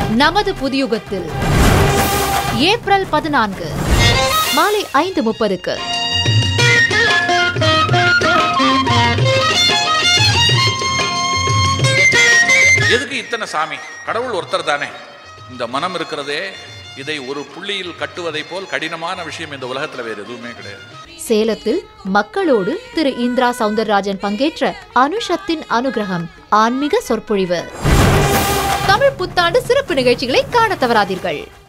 நமது புதியுகத்தில் ஏப்ரல் பதினான்கு மாலை ஐந்து முப்பதுக்கு எதுக்கு இத்தனை சாமி கடவுள் ஒருத்தர் தானே இந்த மனம் இருக்கிறதே இதை ஒரு புள்ளியில் கட்டுவதை போல் கடினமான விஷயம் இந்த உலகத்துல வேற எதுவுமே கிடையாது சேலத்தில் மக்களோடு திரு இந்திரா சவுந்தரராஜன் பங்கேற்ற அனுஷத்தின் அனுகிரகம் ஆன்மீக சொற்பொழிவு தமிழ் புத்தாண்டு சிறப்பு நிகழ்ச்சிகளை காண தவறாதீர்கள்